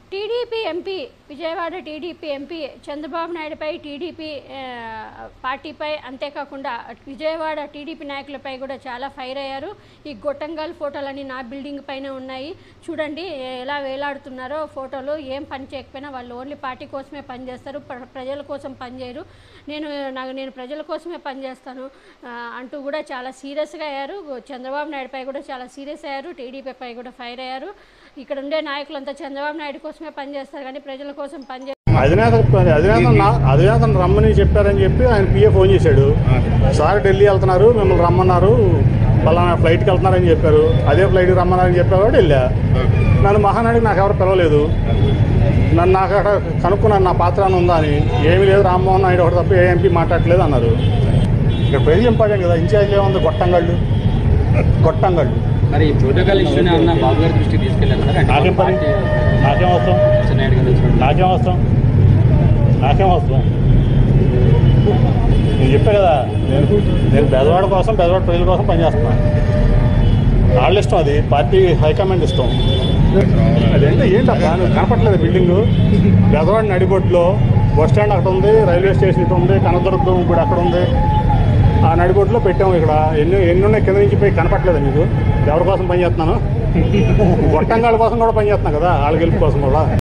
TDP MP Vijayawada TDP MP Chandrababu నాయుడుపై టీడీపీ ఆ, పార్టీపై అంతేకాకుండా విజయవాడ టీడీపీ నాయకులపై కూడా చాలా ఫైర్ అయ్యారు ఈ గొట్టంగాల్ ఫోటోలన్నీ నా బిల్డింగ్ పైన ఉన్నాయి చూడండి ఎలా వేలాడుతున్నారో ఫోటోలు ఏం పని చేయకపోయినా వాళ్ళు ఓన్లీ పార్టీ కోసమే పనిచేస్తారు ప్ర- ప్రజల కోసం పనిచేయరు నేను నాకు నేను ప్రజల కోసమే పనిచేస్తాను ఆ, అంటూ కూడా చాలా సీరియస్గా అయ్యారు చంద్రబాబు నాయుడుపై కూడా చాలా సీరియస్ అయ్యారు టీడీపీపై కూడా ఫైర్ అయ్యారు ఇక్కడ ఉండే నాయకులంతా చంద్రబాబు నాయుడు కోసమే పనిచేస్తారు కానీ ప్రజల కోసం పనిచే అధినేత అధినేత నా- అధినేతను రమ్మని చెప్పారని చెప్పి ఆయన పిఏ ఫోన్ చేశాడు సార్ ఢిల్లీ వెళ్తున్నారు మిమ్మల్ని రమ్మన్నారు పలానా ఫ్లైట్కి వెళ్తున్నారని చెప్పారు అదే ఫ్లైట్కి రమ్మన్నారని చెప్పేవాడు వెళ్ళా నన్ను మహానాడికి నాకు ఎవరు పిలవలేదు నన్ను నాకు అక్కడ కనుక్కున్నాను నా పాత్ర అని ఉందా అని ఏమీ లేదు రామ్మోహన్ నాయుడు ఒకటి తప్ప ఏ ఎంపీ మాట్లాడలేదు అన్నారు ఇక్కడ ప్రజలు ఇంపార్టెంట్ కదా ఇన్ఛార్జ్ ఏముంది గొట్టంగళ్ళు గొట్టంగళ్ళు మరి ఈ ప్రోటోకాల్ ఇష్యూని అన్న బాబు గారి దృష్టికి తీసుకెళ్లారు సార్ అంటే నాకేం పని పార్టీ నాకేం అవసరం నాయుడు గారు వచ్చినప్పుడు నాకేం అవసరం నాకేం అవసరం నేను చెప్పా కదా నేను నేను బెదవాడ కోసం బెదవాడ ప్రజల కోసం పనిచేస్తున్నాను వాళ్ళ ఇష్టం అది పార్టీ హైకమాండ్ ఇష్టం అదేంటే ఏంటబ్బా నువ్వు కనపట్లేదు బిల్డింగ్ బెదవాడ నడిబొట్టులో బస్ స్టాండ్ అక్కడ ఉంది రైల్వే స్టేషన్ ఇటు ఉంది కనదుర్గం ఇప్పుడు అక్కడ ఉంది ఆ నడిబొట్టులో పెట్టాము ఇక్కడ ఎన్ని ఎన్ని ఉన్నాయి కింద నుంచి పోయి కనపట్లేదు మీకు ఎవరి కోసం పనిచేస్తున్నాను గొట్టంగాళ్ళ కోసం కూడా పనిచేస్తున్నాను కదా వాళ్ళ గెలుపు కోసం కూడా